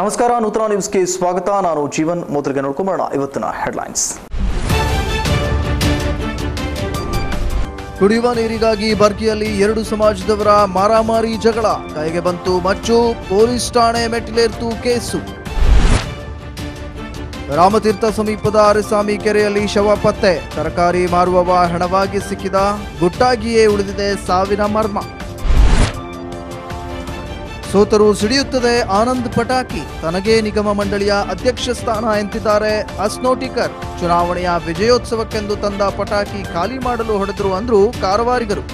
ನಮಸ್ಕಾರ ನೂತನ ನ್ಯೂಸ್ಗೆ ಸ್ವಾಗತ ನಾನು ಜೀವನ್ ಮೊದಲಿಗೆ ನೋಡ್ಕೊಂಬರೋಣ ಇವತ್ತಿನ ಹೆಡ್ಲೈನ್ಸ್ ಕುಡಿಯುವ ನೀರಿಗಾಗಿ ಬರ್ಗಿಯಲ್ಲಿ ಎರಡು ಸಮಾಜದವರ ಮಾರಾಮಾರಿ ಜಗಳ ಕೈಗೆ ಬಂತು ಮಚ್ಚು ಪೊಲೀಸ್ ಠಾಣೆ ಮೆಟ್ಟಿಲೇರ್ತು ಕೇಸು ರಾಮತೀರ್ಥ ಸಮೀಪದ ಅರಸಾಮಿ ಕೆರೆಯಲ್ಲಿ ಶವ ಪತ್ತೆ ತರಕಾರಿ ಮಾರುವವ ಹಣವಾಗಿ ಸಿಕ್ಕಿದ ಗುಟ್ಟಾಗಿಯೇ ಉಳಿದಿದೆ ಸಾವಿನ ಮರ್ಮ ಸೋತರು ಸಿಡಿಯುತ್ತದೆ ಆನಂದ್ ಪಟಾಕಿ ತನಗೇ ನಿಗಮ ಮಂಡಳಿಯ ಅಧ್ಯಕ್ಷ ಸ್ಥಾನ ಎಂತಿದ್ದಾರೆ ಅಸ್ನೋಟಿಕರ್ ಚುನಾವಣೆಯ ವಿಜಯೋತ್ಸವಕ್ಕೆಂದು ತಂದ ಪಟಾಕಿ ಖಾಲಿ ಮಾಡಲು ಹೊಡೆದರು ಅಂದ್ರು ಕಾರವಾರಿಗರು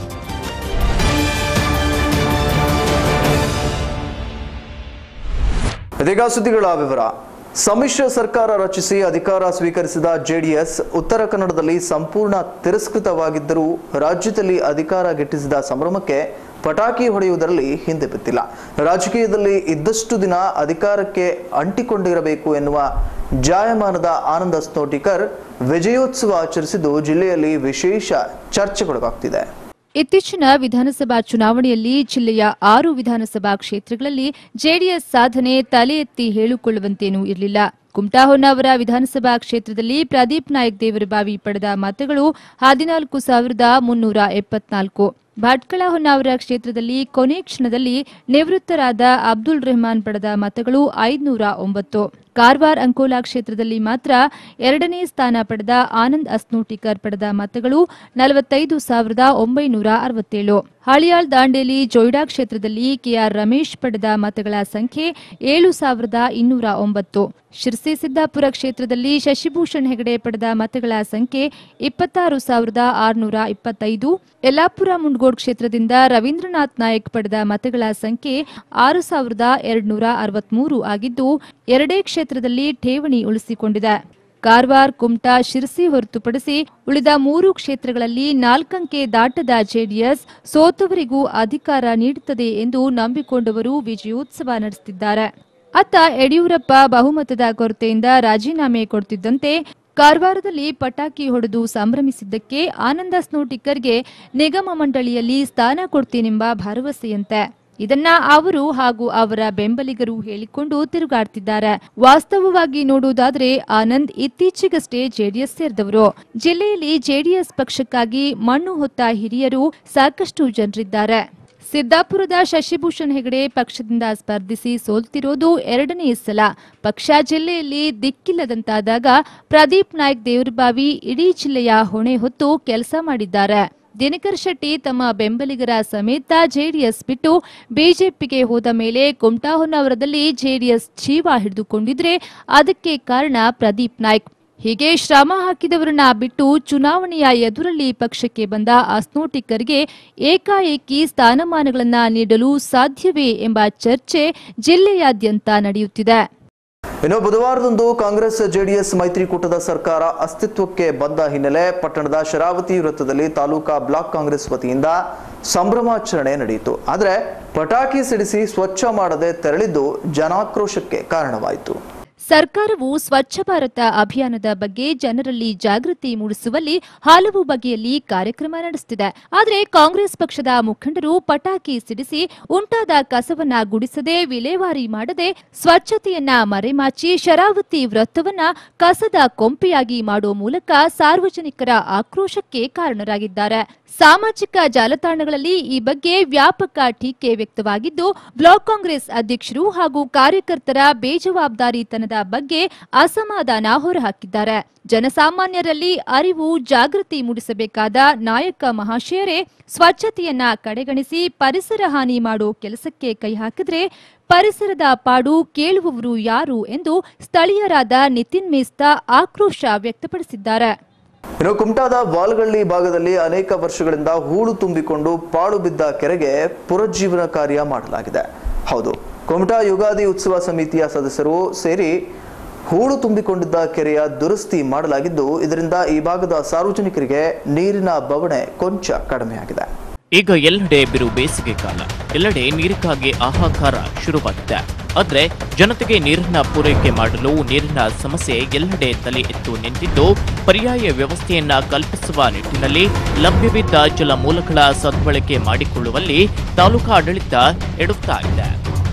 ಇದೀಗ ಸುದ್ದಿಗಳ ವಿವರ ಸಮ್ಮಿಶ್ರ ಸರ್ಕಾರ ರಚಿಸಿ ಅಧಿಕಾರ ಸ್ವೀಕರಿಸಿದ ಜೆಡಿಎಸ್ ಉತ್ತರ ಕನ್ನಡದಲ್ಲಿ ಸಂಪೂರ್ಣ ತಿರಸ್ಕೃತವಾಗಿದ್ದರೂ ರಾಜ್ಯದಲ್ಲಿ ಅಧಿಕಾರ ಗಿಟ್ಟಿಸಿದ ಸಂಭ್ರಮಕ್ಕೆ ಪಟಾಕಿ ಹೊಡೆಯುವುದರಲ್ಲಿ ಹಿಂದೆ ಬಿದ್ದಿಲ್ಲ ರಾಜಕೀಯದಲ್ಲಿ ಇದ್ದಷ್ಟು ದಿನ ಅಧಿಕಾರಕ್ಕೆ ಅಂಟಿಕೊಂಡಿರಬೇಕು ಎನ್ನುವ ಜಾಯಮಾನದ ಆನಂದ ಸ್ನೋಟಿಕರ್ ವಿಜಯೋತ್ಸವ ಆಚರಿಸಿದ್ದು ಜಿಲ್ಲೆಯಲ್ಲಿ ವಿಶೇಷ ಚರ್ಚೆಗೊಳಗಾಗ್ತಿದೆ ಇತ್ತೀಚಿನ ವಿಧಾನಸಭಾ ಚುನಾವಣೆಯಲ್ಲಿ ಜಿಲ್ಲೆಯ ಆರು ವಿಧಾನಸಭಾ ಕ್ಷೇತ್ರಗಳಲ್ಲಿ ಜೆಡಿಎಸ್ ಸಾಧನೆ ತಲೆ ಎತ್ತಿ ಹೇಳಿಕೊಳ್ಳುವಂತೇನೂ ಇರಲಿಲ್ಲ ಕುಮಟಾ ಹೊನ್ನಾವರ ವಿಧಾನಸಭಾ ಕ್ಷೇತ್ರದಲ್ಲಿ ಪ್ರದೀಪ್ ನಾಯಕ್ ದೇವರಬಾವಿ ಪಡೆದ ಮತಗಳು ಹದಿನಾಲ್ಕು ಸಾವಿರದ ಮುನ್ನೂರ ಎಪ್ಪತ್ನಾಲ್ಕು ಭಟ್ಕಳ ಹೊನ್ನಾವರ ಕ್ಷೇತ್ರದಲ್ಲಿ ಕೊನೆ ಕ್ಷಣದಲ್ಲಿ ನಿವೃತ್ತರಾದ ಅಬ್ದುಲ್ ರೆಹಮಾನ್ ಪಡೆದ ಮತಗಳು ಐದುನೂರ ಒಂಬತ್ತು ಕಾರವಾರ ಅಂಕೋಲಾ ಕ್ಷೇತ್ರದಲ್ಲಿ ಮಾತ್ರ ಎರಡನೇ ಸ್ಥಾನ ಪಡೆದ ಆನಂದ್ ಅಸ್ನೋಟಿಕರ್ ಪಡೆದ ಮತಗಳು ನಲವತ್ತೈದು ಸಾವಿರದ ಒಂಬೈನೂರ ಅರವತ್ತೇಳು ಹಳಿಯಾಳ್ ದಾಂಡೇಲಿ ಜೊಯ್ಡಾ ಕ್ಷೇತ್ರದಲ್ಲಿ ಕೆಆರ್ ರಮೇಶ್ ಪಡೆದ ಮತಗಳ ಸಂಖ್ಯೆ ಏಳು ಸಾವಿರದ ಇನ್ನೂರ ಒಂಬತ್ತು ಶಿರ್ಸಿ ಸಿದ್ದಾಪುರ ಕ್ಷೇತ್ರದಲ್ಲಿ ಶಶಿಭೂಷಣ್ ಹೆಗಡೆ ಪಡೆದ ಮತಗಳ ಸಂಖ್ಯೆ ಇಪ್ಪತ್ತಾರು ಸಾವಿರದ ಆರುನೂರ ಇಪ್ಪತ್ತೈದು ಯಲ್ಲಾಪುರ ಮುಂಡಗೋಡ್ ಕ್ಷೇತ್ರದಿಂದ ರವೀಂದ್ರನಾಥ್ ನಾಯಕ್ ಪಡೆದ ಮತಗಳ ಸಂಖ್ಯೆ ಆರು ಸಾವಿರದ ಎರಡುನೂರ ಅರವತ್ಮೂರು ಆಗಿದ್ದು ಎರಡೇ ಕ್ಷೇತ್ರದಲ್ಲಿ ಠೇವಣಿ ಉಳಿಸಿಕೊಂಡಿದೆ ಕಾರವಾರ ಕುಮಟಾ ಶಿರಸಿ ಹೊರತುಪಡಿಸಿ ಉಳಿದ ಮೂರು ಕ್ಷೇತ್ರಗಳಲ್ಲಿ ನಾಲ್ಕಂಕೆ ದಾಟದ ಜೆಡಿಎಸ್ ಸೋತವರಿಗೂ ಅಧಿಕಾರ ನೀಡುತ್ತದೆ ಎಂದು ನಂಬಿಕೊಂಡವರು ವಿಜಯೋತ್ಸವ ನಡೆಸುತ್ತಿದ್ದಾರೆ ಅತ್ತ ಯಡಿಯೂರಪ್ಪ ಬಹುಮತದ ಕೊರತೆಯಿಂದ ರಾಜೀನಾಮೆ ಕೊಡ್ತಿದ್ದಂತೆ ಕಾರವಾರದಲ್ಲಿ ಪಟಾಕಿ ಹೊಡೆದು ಸಂಭ್ರಮಿಸಿದ್ದಕ್ಕೆ ಆನಂದ ಸ್ನೋಟಿಕರ್ಗೆ ನಿಗಮ ಮಂಡಳಿಯಲ್ಲಿ ಸ್ಥಾನ ಕೊಡ್ತೀನೆಂಬ ಭರವಸೆಯಂತೆ ಇದನ್ನ ಅವರು ಹಾಗೂ ಅವರ ಬೆಂಬಲಿಗರು ಹೇಳಿಕೊಂಡು ತಿರುಗಾಡ್ತಿದ್ದಾರೆ ವಾಸ್ತವವಾಗಿ ನೋಡುವುದಾದ್ರೆ ಆನಂದ್ ಇತ್ತೀಚೆಗಷ್ಟೇ ಜೆಡಿಎಸ್ ಸೇರಿದವರು ಜಿಲ್ಲೆಯಲ್ಲಿ ಜೆಡಿಎಸ್ ಪಕ್ಷಕ್ಕಾಗಿ ಮಣ್ಣು ಹೊತ್ತ ಹಿರಿಯರು ಸಾಕಷ್ಟು ಜನರಿದ್ದಾರೆ ಸಿದ್ದಾಪುರದ ಶಶಿಭೂಷಣ್ ಹೆಗಡೆ ಪಕ್ಷದಿಂದ ಸ್ಪರ್ಧಿಸಿ ಸೋಲ್ತಿರೋದು ಎರಡನೇ ಸಲ ಪಕ್ಷ ಜಿಲ್ಲೆಯಲ್ಲಿ ದಿಕ್ಕಿಲ್ಲದಂತಾದಾಗ ಪ್ರದೀಪ್ ನಾಯಕ್ ದೇವರಬಾವಿ ಇಡೀ ಜಿಲ್ಲೆಯ ಹೊಣೆ ಹೊತ್ತು ಕೆಲಸ ಮಾಡಿದ್ದಾರೆ ದಿನಕರ್ ಶೆಟ್ಟಿ ತಮ್ಮ ಬೆಂಬಲಿಗರ ಸಮೇತ ಜೆಡಿಎಸ್ ಬಿಟ್ಟು ಬಿಜೆಪಿಗೆ ಹೋದ ಮೇಲೆ ಕುಮಟಾ ಹೊನ್ನಾವರದಲ್ಲಿ ಜೆಡಿಎಸ್ ಜೀವ ಹಿಡಿದುಕೊಂಡಿದ್ರೆ ಅದಕ್ಕೆ ಕಾರಣ ಪ್ರದೀಪ್ ನಾಯ್ಕ್ ಹೀಗೆ ಶ್ರಮ ಹಾಕಿದವರನ್ನ ಬಿಟ್ಟು ಚುನಾವಣೆಯ ಎದುರಲ್ಲಿ ಪಕ್ಷಕ್ಕೆ ಬಂದ ಅಸ್ನೋಟಿಕರ್ಗೆ ಏಕಾಏಕಿ ಸ್ಥಾನಮಾನಗಳನ್ನ ನೀಡಲು ಸಾಧ್ಯವೇ ಎಂಬ ಚರ್ಚೆ ಜಿಲ್ಲೆಯಾದ್ಯಂತ ನಡೆಯುತ್ತಿದೆ ಇನ್ನು ಬುಧವಾರದಂದು ಕಾಂಗ್ರೆಸ್ ಜೆಡಿಎಸ್ ಮೈತ್ರಿಕೂಟದ ಸರ್ಕಾರ ಅಸ್ತಿತ್ವಕ್ಕೆ ಬಂದ ಹಿನ್ನೆಲೆ ಪಟ್ಟಣದ ಶರಾವತಿ ವೃತ್ತದಲ್ಲಿ ತಾಲೂಕಾ ಬ್ಲಾಕ್ ಕಾಂಗ್ರೆಸ್ ವತಿಯಿಂದ ಸಂಭ್ರಮಾಚರಣೆ ನಡೆಯಿತು ಆದರೆ ಪಟಾಕಿ ಸಿಡಿಸಿ ಸ್ವಚ್ಛ ಮಾಡದೆ ತೆರಳಿದ್ದು ಜನಾಕ್ರೋಶಕ್ಕೆ ಕಾರಣವಾಯಿತು ಸರ್ಕಾರವು ಸ್ವಚ್ಛ ಭಾರತ ಅಭಿಯಾನದ ಬಗ್ಗೆ ಜನರಲ್ಲಿ ಜಾಗೃತಿ ಮೂಡಿಸುವಲ್ಲಿ ಹಲವು ಬಗೆಯಲ್ಲಿ ಕಾರ್ಯಕ್ರಮ ನಡೆಸುತ್ತಿದೆ ಆದರೆ ಕಾಂಗ್ರೆಸ್ ಪಕ್ಷದ ಮುಖಂಡರು ಪಟಾಕಿ ಸಿಡಿಸಿ ಉಂಟಾದ ಕಸವನ್ನ ಗುಡಿಸದೆ ವಿಲೇವಾರಿ ಮಾಡದೆ ಸ್ವಚ್ಛತೆಯನ್ನ ಮರೆಮಾಚಿ ಶರಾವತಿ ವೃತ್ತವನ್ನ ಕಸದ ಕೊಂಪೆಯಾಗಿ ಮಾಡುವ ಮೂಲಕ ಸಾರ್ವಜನಿಕರ ಆಕ್ರೋಶಕ್ಕೆ ಕಾರಣರಾಗಿದ್ದಾರೆ ಸಾಮಾಜಿಕ ಜಾಲತಾಣಗಳಲ್ಲಿ ಈ ಬಗ್ಗೆ ವ್ಯಾಪಕ ಟೀಕೆ ವ್ಯಕ್ತವಾಗಿದ್ದು ಬ್ಲಾಕ್ ಕಾಂಗ್ರೆಸ್ ಅಧ್ಯಕ್ಷರು ಹಾಗೂ ಕಾರ್ಯಕರ್ತರ ಬೇಜವಾಬ್ದಾರಿತನದ ಬಗ್ಗೆ ಅಸಮಾಧಾನ ಹೊರಹಾಕಿದ್ದಾರೆ ಜನಸಾಮಾನ್ಯರಲ್ಲಿ ಅರಿವು ಜಾಗೃತಿ ಮೂಡಿಸಬೇಕಾದ ನಾಯಕ ಮಹಾಶಯರೇ ಸ್ವಚ್ಛತೆಯನ್ನ ಕಡೆಗಣಿಸಿ ಪರಿಸರ ಹಾನಿ ಮಾಡೋ ಕೆಲಸಕ್ಕೆ ಕೈ ಹಾಕಿದ್ರೆ ಪರಿಸರದ ಪಾಡು ಕೇಳುವವರು ಯಾರು ಎಂದು ಸ್ಥಳೀಯರಾದ ನಿತಿನ್ ಮೇಸ್ತಾ ಆಕ್ರೋಶ ವ್ಯಕ್ತಪಡಿಸಿದ್ದಾರೆ ಇನ್ನು ಕುಮಟಾದ ವಾಲ್ಗಳ್ಳಿ ಭಾಗದಲ್ಲಿ ಅನೇಕ ವರ್ಷಗಳಿಂದ ಹೂಳು ತುಂಬಿಕೊಂಡು ಪಾಳು ಬಿದ್ದ ಕೆರೆಗೆ ಪುನರುಜ್ಜೀವನ ಕಾರ್ಯ ಮಾಡಲಾಗಿದೆ ಹೌದು ಕುಮಟಾ ಯುಗಾದಿ ಉತ್ಸವ ಸಮಿತಿಯ ಸದಸ್ಯರು ಸೇರಿ ಹೂಳು ತುಂಬಿಕೊಂಡಿದ್ದ ಕೆರೆಯ ದುರಸ್ತಿ ಮಾಡಲಾಗಿದ್ದು ಇದರಿಂದ ಈ ಭಾಗದ ಸಾರ್ವಜನಿಕರಿಗೆ ನೀರಿನ ಬವಣೆ ಕೊಂಚ ಕಡಿಮೆಯಾಗಿದೆ ಈಗ ಎಲ್ಲೆಡೆ ಬಿರು ಬೇಸಿಗೆ ಕಾಲ ಎಲ್ಲೆಡೆ ನೀರಿಗಾಗಿ ಹಾಹಾಕಾರ ಶುರುವಾಗಿದೆ ಆದ್ರೆ ಜನತೆಗೆ ನೀರನ್ನ ಪೂರೈಕೆ ಮಾಡಲು ನೀರಿನ ಸಮಸ್ಯೆ ಎಲ್ಲೆಡೆ ತಲೆ ಎತ್ತು ನಿಂತಿದ್ದು ಪರ್ಯಾಯ ವ್ಯವಸ್ಥೆಯನ್ನ ಕಲ್ಪಿಸುವ ನಿಟ್ಟಿನಲ್ಲಿ ಲಭ್ಯವಿದ್ದ ಜಲ ಮೂಲಗಳ ಸದ್ಬಳಕೆ ಮಾಡಿಕೊಳ್ಳುವಲ್ಲಿ ತಾಲೂಕಾ ಆಡಳಿತ ಎಡುತ್ತಾ ಇದೆ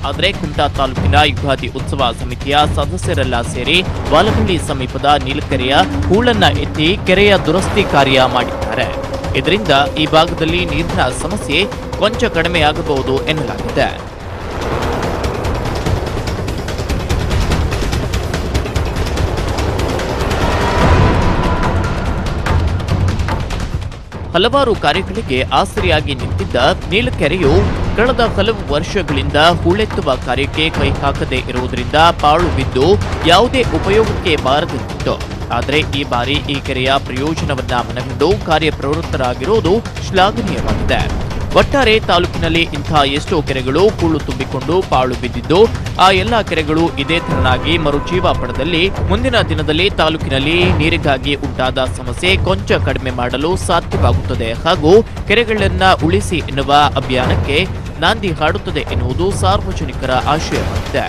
ಆದರೆ ಕುಮಟಾ ತಾಲೂಕಿನ ಯುಗಾದಿ ಉತ್ಸವ ಸಮಿತಿಯ ಸದಸ್ಯರೆಲ್ಲ ಸೇರಿ ವಾಲಗಳ್ಳಿ ಸಮೀಪದ ನೀಲಕೆರೆಯ ಹೂಳನ್ನ ಎತ್ತಿ ಕೆರೆಯ ದುರಸ್ತಿ ಕಾರ್ಯ ಮಾಡಿದ್ದಾರೆ ಇದರಿಂದ ಈ ಭಾಗದಲ್ಲಿ ನೀರಿನ ಸಮಸ್ಯೆ ಕೊಂಚ ಕಡಿಮೆಯಾಗಬಹುದು ಎನ್ನಲಾಗಿದೆ ಹಲವಾರು ಕಾರ್ಯಗಳಿಗೆ ಆಸರಿಯಾಗಿ ನಿಂತಿದ್ದ ನೀಲಕೆರೆಯು ಕಳೆದ ಹಲವು ವರ್ಷಗಳಿಂದ ಹೂಳೆತ್ತುವ ಕಾರ್ಯಕ್ಕೆ ಕೈ ಹಾಕದೇ ಇರುವುದರಿಂದ ಪಾಳು ಬಿದ್ದು ಯಾವುದೇ ಉಪಯೋಗಕ್ಕೆ ಬಾರದಂತಿತ್ತು ಆದರೆ ಈ ಬಾರಿ ಈ ಕೆರೆಯ ಪ್ರಯೋಜನವನ್ನ ಮನಗಂಡು ಕಾರ್ಯಪ್ರವೃತ್ತರಾಗಿರುವುದು ಶ್ಲಾಘನೀಯವಾಗಿದೆ ಒಟ್ಟಾರೆ ತಾಲೂಕಿನಲ್ಲಿ ಇಂಥ ಎಷ್ಟೋ ಕೆರೆಗಳು ಹೂಳು ತುಂಬಿಕೊಂಡು ಪಾಳು ಬಿದ್ದಿದ್ದು ಆ ಎಲ್ಲಾ ಕೆರೆಗಳು ಇದೇ ತೆರನಾಗಿ ಮರುಜೀವ ಪಡೆದಲ್ಲಿ ಮುಂದಿನ ದಿನದಲ್ಲಿ ತಾಲೂಕಿನಲ್ಲಿ ನೀರಿಗಾಗಿ ಉಂಟಾದ ಸಮಸ್ಯೆ ಕೊಂಚ ಕಡಿಮೆ ಮಾಡಲು ಸಾಧ್ಯವಾಗುತ್ತದೆ ಹಾಗೂ ಕೆರೆಗಳನ್ನ ಉಳಿಸಿ ಎನ್ನುವ ಅಭಿಯಾನಕ್ಕೆ ನಾಂದಿ ಹಾಡುತ್ತದೆ ಎನ್ನುವುದು ಸಾರ್ವಜನಿಕರ ಆಶಯವಾಗಿದೆ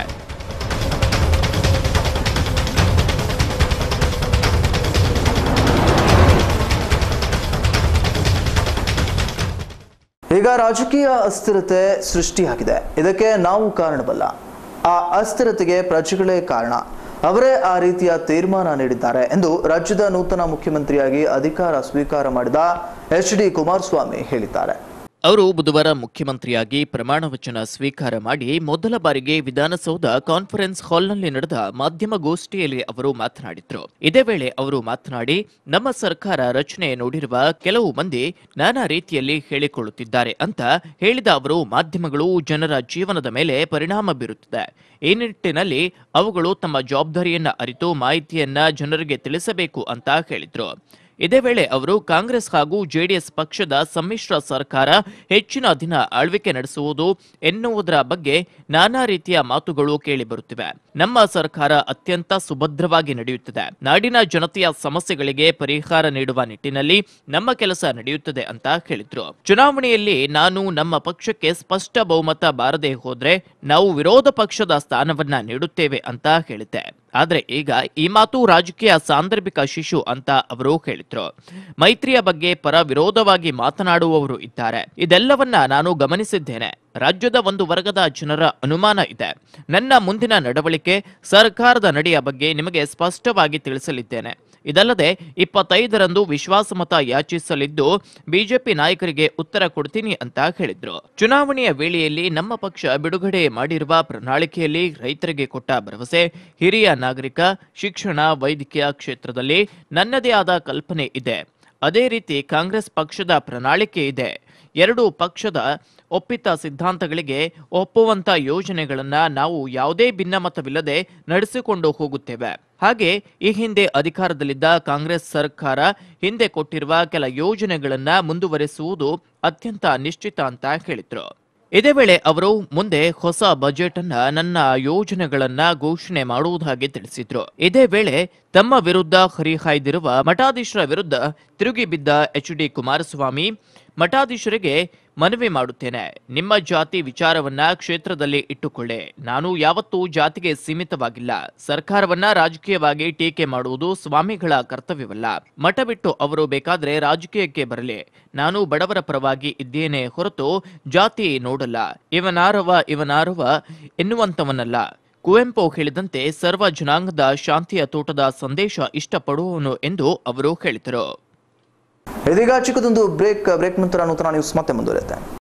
ಈಗ ರಾಜಕೀಯ ಅಸ್ಥಿರತೆ ಸೃಷ್ಟಿಯಾಗಿದೆ ಇದಕ್ಕೆ ನಾವು ಕಾರಣವಲ್ಲ ಆ ಅಸ್ಥಿರತೆಗೆ ಪ್ರಜೆಗಳೇ ಕಾರಣ ಅವರೇ ಆ ರೀತಿಯ ತೀರ್ಮಾನ ನೀಡಿದ್ದಾರೆ ಎಂದು ರಾಜ್ಯದ ನೂತನ ಮುಖ್ಯಮಂತ್ರಿಯಾಗಿ ಅಧಿಕಾರ ಸ್ವೀಕಾರ ಮಾಡಿದ ಎಚ್ ಡಿ ಕುಮಾರಸ್ವಾಮಿ ಹೇಳಿದ್ದಾರೆ ಅವರು ಬುಧವಾರ ಮುಖ್ಯಮಂತ್ರಿಯಾಗಿ ಪ್ರಮಾಣ ವಚನ ಸ್ವೀಕಾರ ಮಾಡಿ ಮೊದಲ ಬಾರಿಗೆ ವಿಧಾನಸೌಧ ಕಾನ್ಫರೆನ್ಸ್ ಹಾಲ್ನಲ್ಲಿ ನಡೆದ ಮಾಧ್ಯಮ ಗೋಷ್ಠಿಯಲ್ಲಿ ಅವರು ಮಾತನಾಡಿದ್ರು ಇದೇ ವೇಳೆ ಅವರು ಮಾತನಾಡಿ ನಮ್ಮ ಸರ್ಕಾರ ರಚನೆ ನೋಡಿರುವ ಕೆಲವು ಮಂದಿ ನಾನಾ ರೀತಿಯಲ್ಲಿ ಹೇಳಿಕೊಳ್ಳುತ್ತಿದ್ದಾರೆ ಅಂತ ಹೇಳಿದ ಅವರು ಮಾಧ್ಯಮಗಳು ಜನರ ಜೀವನದ ಮೇಲೆ ಪರಿಣಾಮ ಬೀರುತ್ತದೆ ಈ ನಿಟ್ಟಿನಲ್ಲಿ ಅವುಗಳು ತಮ್ಮ ಜವಾಬ್ದಾರಿಯನ್ನ ಅರಿತು ಮಾಹಿತಿಯನ್ನ ಜನರಿಗೆ ತಿಳಿಸಬೇಕು ಅಂತ ಹೇಳಿದ್ರು ಇದೇ ವೇಳೆ ಅವರು ಕಾಂಗ್ರೆಸ್ ಹಾಗೂ ಜೆಡಿಎಸ್ ಪಕ್ಷದ ಸಮ್ಮಿಶ್ರ ಸರ್ಕಾರ ಹೆಚ್ಚಿನ ದಿನ ಆಳ್ವಿಕೆ ನಡೆಸುವುದು ಎನ್ನುವುದರ ಬಗ್ಗೆ ನಾನಾ ರೀತಿಯ ಮಾತುಗಳು ಕೇಳಿಬರುತ್ತಿವೆ ನಮ್ಮ ಸರ್ಕಾರ ಅತ್ಯಂತ ಸುಭದ್ರವಾಗಿ ನಡೆಯುತ್ತಿದೆ ನಾಡಿನ ಜನತೆಯ ಸಮಸ್ಯೆಗಳಿಗೆ ಪರಿಹಾರ ನೀಡುವ ನಿಟ್ಟಿನಲ್ಲಿ ನಮ್ಮ ಕೆಲಸ ನಡೆಯುತ್ತದೆ ಅಂತ ಹೇಳಿದ್ರು ಚುನಾವಣೆಯಲ್ಲಿ ನಾನು ನಮ್ಮ ಪಕ್ಷಕ್ಕೆ ಸ್ಪಷ್ಟ ಬಹುಮತ ಬಾರದೆ ಹೋದ್ರೆ ನಾವು ವಿರೋಧ ಪಕ್ಷದ ಸ್ಥಾನವನ್ನ ನೀಡುತ್ತೇವೆ ಅಂತ ಹೇಳಿದ್ದೆ ಆದ್ರೆ ಈಗ ಈ ಮಾತು ರಾಜಕೀಯ ಸಾಂದರ್ಭಿಕ ಶಿಶು ಅಂತ ಅವರು ಹೇಳಿದ್ರು ಮೈತ್ರಿಯ ಬಗ್ಗೆ ಪರ ವಿರೋಧವಾಗಿ ಮಾತನಾಡುವವರು ಇದ್ದಾರೆ ಇದೆಲ್ಲವನ್ನ ನಾನು ಗಮನಿಸಿದ್ದೇನೆ ರಾಜ್ಯದ ಒಂದು ವರ್ಗದ ಜನರ ಅನುಮಾನ ಇದೆ ನನ್ನ ಮುಂದಿನ ನಡವಳಿಕೆ ಸರ್ಕಾರದ ನಡೆಯ ಬಗ್ಗೆ ನಿಮಗೆ ಸ್ಪಷ್ಟವಾಗಿ ತಿಳಿಸಲಿದ್ದೇನೆ ಇದಲ್ಲದೆ ಇಪ್ಪತ್ತೈದರಂದು ವಿಶ್ವಾಸಮತ ಯಾಚಿಸಲಿದ್ದು ಬಿಜೆಪಿ ನಾಯಕರಿಗೆ ಉತ್ತರ ಕೊಡ್ತೀನಿ ಅಂತ ಹೇಳಿದ್ರು ಚುನಾವಣೆಯ ವೇಳೆಯಲ್ಲಿ ನಮ್ಮ ಪಕ್ಷ ಬಿಡುಗಡೆ ಮಾಡಿರುವ ಪ್ರಣಾಳಿಕೆಯಲ್ಲಿ ರೈತರಿಗೆ ಕೊಟ್ಟ ಭರವಸೆ ಹಿರಿಯ ನಾಗರಿಕ ಶಿಕ್ಷಣ ವೈದ್ಯಕೀಯ ಕ್ಷೇತ್ರದಲ್ಲಿ ನನ್ನದೇ ಆದ ಕಲ್ಪನೆ ಇದೆ ಅದೇ ರೀತಿ ಕಾಂಗ್ರೆಸ್ ಪಕ್ಷದ ಪ್ರಣಾಳಿಕೆ ಇದೆ ಎರಡು ಪಕ್ಷದ ಒಪ್ಪಿತ ಸಿದ್ಧಾಂತಗಳಿಗೆ ಒಪ್ಪುವಂತ ಯೋಜನೆಗಳನ್ನ ನಾವು ಯಾವುದೇ ಭಿನ್ನಮತವಿಲ್ಲದೆ ನಡೆಸಿಕೊಂಡು ಹೋಗುತ್ತೇವೆ ಹಾಗೆ ಈ ಹಿಂದೆ ಅಧಿಕಾರದಲ್ಲಿದ್ದ ಕಾಂಗ್ರೆಸ್ ಸರ್ಕಾರ ಹಿಂದೆ ಕೊಟ್ಟಿರುವ ಕೆಲ ಯೋಜನೆಗಳನ್ನ ಮುಂದುವರೆಸುವುದು ಅತ್ಯಂತ ನಿಶ್ಚಿತ ಅಂತ ಹೇಳಿದ್ರು ಇದೇ ವೇಳೆ ಅವರು ಮುಂದೆ ಹೊಸ ಬಜೆಟ್ ಅನ್ನ ನನ್ನ ಯೋಜನೆಗಳನ್ನ ಘೋಷಣೆ ಮಾಡುವುದಾಗಿ ತಿಳಿಸಿದ್ರು ಇದೇ ವೇಳೆ ತಮ್ಮ ವಿರುದ್ಧ ಹರಿಹಾಯ್ದಿರುವ ಮಠಾಧೀಶರ ವಿರುದ್ಧ ತಿರುಗಿ ಬಿದ್ದ ಎಚ್ ಡಿ ಕುಮಾರಸ್ವಾಮಿ ಮಠಾಧೀಶರಿಗೆ ಮನವಿ ಮಾಡುತ್ತೇನೆ ನಿಮ್ಮ ಜಾತಿ ವಿಚಾರವನ್ನ ಕ್ಷೇತ್ರದಲ್ಲಿ ಇಟ್ಟುಕೊಳ್ಳಿ ನಾನು ಯಾವತ್ತೂ ಜಾತಿಗೆ ಸೀಮಿತವಾಗಿಲ್ಲ ಸರ್ಕಾರವನ್ನ ರಾಜಕೀಯವಾಗಿ ಟೀಕೆ ಮಾಡುವುದು ಸ್ವಾಮಿಗಳ ಕರ್ತವ್ಯವಲ್ಲ ಮಠ ಬಿಟ್ಟು ಅವರು ಬೇಕಾದ್ರೆ ರಾಜಕೀಯಕ್ಕೆ ಬರಲಿ ನಾನು ಬಡವರ ಪರವಾಗಿ ಇದ್ದೇನೆ ಹೊರತು ಜಾತಿ ನೋಡಲ್ಲ ಇವನಾರವ ಇವನಾರವ ಎನ್ನುವಂತವನಲ್ಲ ಕುವೆಂಪು ಹೇಳಿದಂತೆ ಸರ್ವ ಜನಾಂಗದ ಶಾಂತಿಯ ತೋಟದ ಸಂದೇಶ ಇಷ್ಟಪಡುವವನು ಎಂದು ಅವರು ಹೇಳಿದರು ಇದೀಗ ಚಿಕ್ಕದೊಂದು ಬ್ರೇಕ್ ಬ್ರೇಕ್ ನಂತರ ನೂತನ ನ್ಯೂಸ್ ಮತ್ತೆ ಮುಂದುವರಿಯುತ್ತೆ